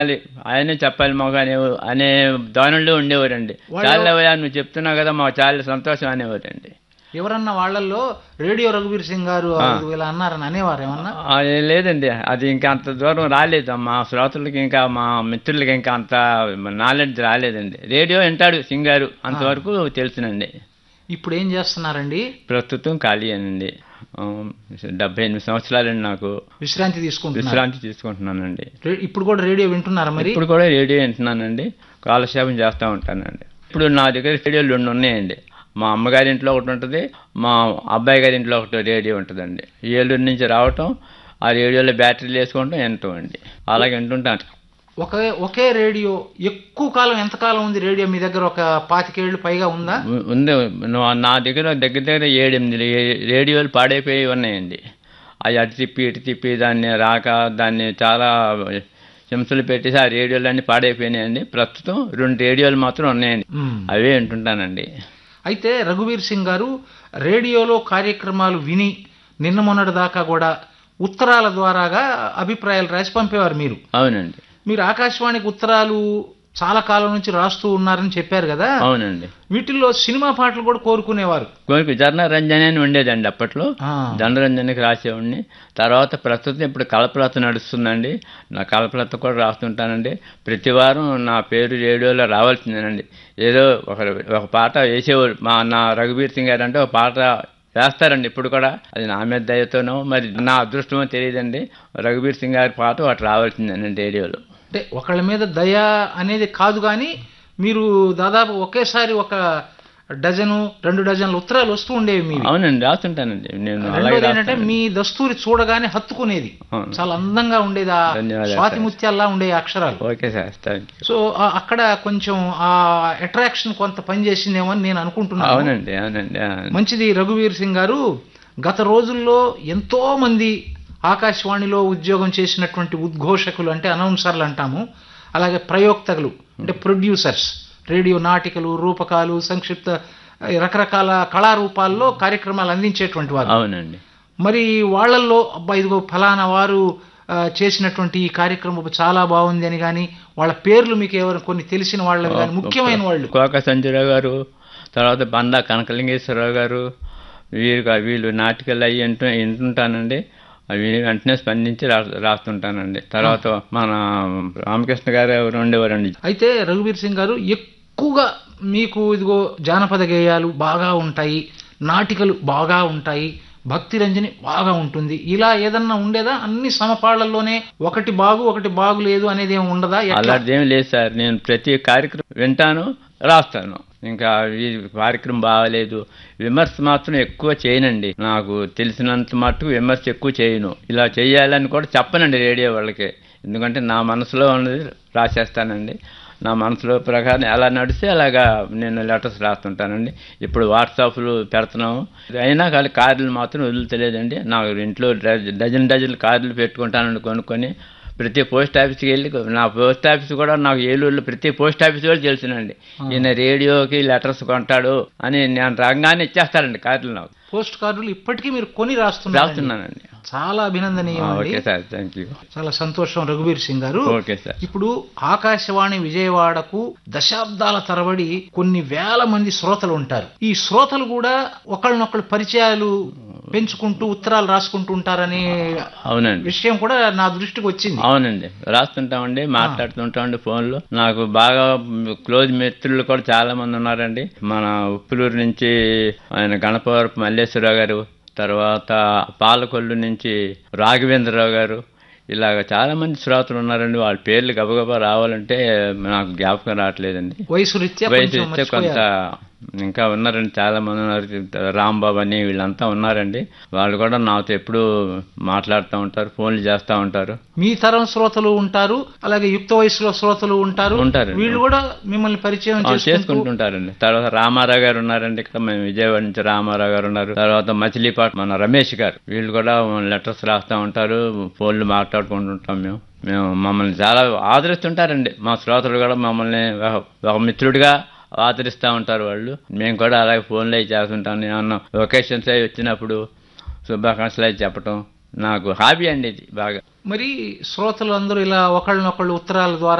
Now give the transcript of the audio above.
అది ఆయనే చెప్పాలి మాకు అనే అనే ధోరణిలో ఉండేవారండి వాళ్ళు- చాలవయ్యా నువ్వు చెప్తున్నావు కదా మాకు చాలా సంతోషం అనేవారండి ఎవరన్నా వాళ్ళల్లో రేడియో రఘువీర్ సింగ్ గారు ఆ. ఇలా అన్నారని అనేవారు ఏమన్నా ఆ, ఏ లేదండి అది ఇంకా అంత దూరం రాలేదు మా శ్రోతలకి ఇంకా మా మిత్రులకి ఇంకా అంత నాలెడ్జ్ రాలేదండి రేడియో వింటాడు సింగారు అంతవరకు తెలుసునండి ఇప్పుడు ఏం చేస్తున్నారండి ప్రస్తుతం ఖాళీ అనండి ఆ, డెబ్బై ఎనిమిది సంవత్సరాలండి నాకు విశ్రాంతి తీసుకుంటున్నారు విశ్రాంతి తీసుకుంటున్నానండి రే- ఇప్పుడు కూడా రేడియో వింటున్నారా మరి ఇప్పుడు కూడా రేడియో వింటున్నానండి కాలక్షేపం చేస్తూ ఉంటానండి ఇప్పుడు నా దగ్గర రేడియోలు రెండు ఉన్నాయండి మా అమ్మగారి ఇంట్లో ఒకటి ఉంటుంది మా అబ్బాయి గారి ఇంట్లో ఒకటి రేడియో ఉంటుందండి ఏలూరు నుంచి రావటం ఆ రేడియోలో బ్యాటరీలు వేసుకోవటం వింటాం అండి అలాగే వింటుంటాను ఒకే ఒకే రేడియో ఎక్కువ కాలం ఎంత కాలం ఉంది రేడియో మీ దగ్గర ఒక పాతికేళ్ళు పైగా ఉందా ఉ- ఉంది నా- నా దగ్గర దగ్గర దగ్గర ఏడు ఎనిమిది రే- రేడియోలు పాడైపోయి ఉన్నాయండి అవి అటు తిప్పి ఇటు తిప్పి దాన్ని రాక దాన్ని చాలా హింసలు పెట్టేసి ఆ రేడియోలన్నీ పాడైపోయినాయండి ప్రస్తుతం రెండు రేడియోలు మాత్రం ఉన్నాయండి మ్మ్. అవే వింటుంటానండి అయితే రఘువీర్ సింగ్ గారు రేడియోలో కార్యక్రమాలు విని నిన్న మొన్నటి దాకా కూడా ఉత్తరాల ద్వారాగా అభిప్రాయాలు రాసి పంపేవారు మీరు అవునండి మీరు ఆకాశవాణికి ఉత్తరాలు చాలా కాలం నుంచి రాస్తూ ఉన్నారని చెప్పారు కదా అవునండి వీటిల్లో సినిమా పాటలు కూడా కోరుకునేవారు కోరిక జనరంజని అని ఉండేదండి అప్పట్లో ఆ, జనరంజనికి రాసేవాడిని తర్వాత ప్రస్తుతం ఇప్పుడు కలపలత నడుస్తుందండి నా కలపలత కూడా రాస్తుంటానండి ప్రతి వారం నా పేరు రేడియోలో రావాల్సిందేనండి ఏదో ఒక ఒక పాట వేసేవారు మా నా రఘుబీర్ సింగ్ గారు అంటే ఒక పాట వేస్తారండి ఇప్పుడు కూడా అది నా మీద దయతోనో మరి నా అదృష్టమో తెలియదండి రఘుబీర్ సింగ్ గారి పాట ఒకటి రావాల్సిందేనండి రేడియోలో అంటే ఒకళ్ళ మీద దయ అనేది కాదు కానీ మీరు దాదాపు ఒకేసారి ఒక డజను రెండు డజన్ల ఉత్తరాలు వస్తూ ఉండేవి మీవి అవునండి రాస్తుంటానండి నేను అలాగే రెండోది ఏంటంటే రాస్తానండి. మీ దస్తూరి చూడగానే హత్తుకునేది అవును. చాలా అందంగా ఉండేది ఆ ధన్యవాదాలు స్వాతి సార్. ముత్యాల్లా ఉండే అక్షరాలు okay sir thank you so ఆ- అక్కడ కొంచెం ఆ అట్రాక్షన్ కొంత పనిచేసిందేమో అని నేను అనుకుంటున్నాను అవునండి అవునండి ఆ. మంచిది రఘువీర్ సింగ్ గారు గత రోజుల్లో ఎంతో మంది ఆకాశవాణిలో ఉద్యోగం చేసినటువంటి ఉద్ఘోషకులు అంటే అనౌన్సర్లు అంటాము అలాగే ప్రయోక్తలు అంటే ప్రొడ్యూసర్స్ రేడియో నాటికలు రూపకాలు సంక్షిప్త ఆ, రకరకాల కళారూపాల్లో కార్యక్రమాలు అందించేటువంటి వారు అవునండి మరి వాళ్ళల్లో అబ్బా ఇదిగో ఫలానా వారు ఆ, చేసినటువంటి ఈ కార్యక్రమం చాలా బాగుంది అని కానీ వాళ్ళ పేర్లు మీకు ఎవరు కొన్ని తెలిసిన వాళ్ళు కానీ ముఖ్యమైన వాళ్ళు కోక సంజయరావు గారు తర్వాత బందా కనకలింగేశ్వరరావు గారు వీరు వీళ్ళు నాటికలు అవి వింటూ వింటుంటానండి అవి వెంటనే స్పందించి రా రాస్తుంటానండి తర్వాత మన రామకృష్ణ గారు ఎవరు ఉండేవారండి అయితే రఘువీర్ సింగ్ గారు ఎక్కువగా మీకు ఇదిగో జానపద గేయాలు బాగా ఉంటాయి నాటికలు బాగా ఉంటాయి భక్తి రంజని బాగా ఉంటుంది ఇలా ఏదన్నా ఉండేదా అన్ని సమపాళ్లలోనే ఒకటి బాగు ఒకటి బాగులేదు అనేది ఏమి ఉండదా ఎట్లా? అలాంటిదేం లేదు సార్ నేను ప్రతి కార్యక్రమం వింటాను రాస్తాను ఇంకా ఈ కార్యక్రమం బాగాలేదు విమర్శ మాత్రం ఎక్కువ చేయనండి నాకు తెలిసినంత మట్టుకు విమర్శ ఎక్కువ చేయను ఇలా చేయాలని కూడా చెప్పనండి రేడియో వాళ్ళకి ఎందుకంటే నా మనసులో ఉన్నది రాసేస్తానండి నా మనసులో ప్రకారం ఎలా నడిస్తే అలాగా నేను లెటర్స్ రాస్తుంటానండి ఇప్పుడు వాట్సాప్లు పెడుతున్నాము అయినా కానీ కార్డులు మాత్రం వదులుతలేదండి నాకు ఇంట్లో డజ- డజన్ డజన్ కార్డులు పెట్టుకుంటానండి కొనుక్కొని ప్రతి పోస్ట్ ఆఫీస్కి వెళ్ళి నా పోస్ట్ ఆఫీస్ కూడా నాకు ఏలూరులో ప్రతి పోస్ట్ ఆఫీస్ కూడా తెలుసునండి ఈయన రేడియోకి లెటర్స్ కొంటాడు అని నేను రంగానే ఇచ్చేస్తారండి కార్డులు నాకు పోస్ట్ కార్డులు ఇప్పటికీ మీరు కొని రాస్తున్నారు రాస్తున్నానండి చాలా అభినందనీయం ఆ, అండి ఓకే సార్ థ్యాంక్ యూ చాలా సంతోషం రఘువీర్ సింగ్ గారు ఓకే సార్ ఇప్పుడు ఆకాశవాణి విజయవాడకు దశాబ్దాల తరబడి కొన్ని వేల మంది శ్రోతలు ఉంటారు ఈ శ్రోతలు కూడా ఒకళ్ళనొకళ్ళు పరిచయాలు పెంచుకుంటూ ఉత్తరాలు రాసుకుంటూ ఉంటారనే అవునండి విషయం కూడా నా దృష్టికి వచ్చింది అవునండి రాస్తుంటామండి మాట్లాడుతుంటామండి ఫోన్లో నాకు బాగా క్లోజ్ మిత్రులు కూడా చాలా మంది ఉన్నారండి మన ఉప్పులూరు నుంచి ఆయన గణపవరపు మల్లేశ్వరరావు గారు తర్వాత పాలకొల్లు నుంచి రాఘవేంద్రరావు గారు ఇలాగ చాలా మంది శ్రోతలు ఉన్నారండి వాళ్ళ పేర్లు గబగబా రావాలంటే నాకు జ్ఞాపకం రావట్లేదండి వయసు రీత్యా వయసు కొంచెం ఇచ్చే కొంత మర్చిపోయారు. ఇంకా ఉన్నారండి చాలా మంది ఉన్నారు రాంబాబు అని వీళ్ళంతా ఉన్నారండి వాళ్ళు కూడా నాతో ఎప్పుడూ మాట్లాడుతూ ఉంటారు ఫోన్లు చేస్తూ ఉంటారు మీ తరం శ్రోతలు ఉంటారు అలాగే యుక్త వయసులో శ్రోతలు ఉంటారు ఉంటారండి. వీళ్ళు కూడా మిమ్మల్ని పరిచయం ఆ, చేసుకుంటూ చేసుకుంటుంటారండి తర్వాత రామారావు గారు ఉన్నారండి ఇక్కడ మేము విజయవాడ నుంచి రామారావు గారు ఉన్నారు తర్వాత మచిలీపాట్ మన రమేష్ గారు వీళ్ళు కూడా లెటర్స్ రాస్తూ ఉంటారు ఫోన్లు మాట్లాడుకుంటుంటాం మేము మేము మమ్మల్ని చాలా ఆదరిస్తుంటారండి మా శ్రోతలు కూడా మమ్మల్ని ఒక- ఒక మిత్రుడిగా ఆదరిస్తూ ఉంటారు వాళ్ళు మేము కూడా అలాగే ఫోన్లో అవి చేస్తుంటాం ఏమన్నా లొకేషన్స్ అవి వచ్చినప్పుడు శుభాకాంక్షలు అవి చెప్పటం నాకు హాబీ అండి ఇది బాగా మరి శ్రోతలు అందరూ ఇలా ఒకళ్ళనొకళ్ళు ఉత్తరాల ద్వారా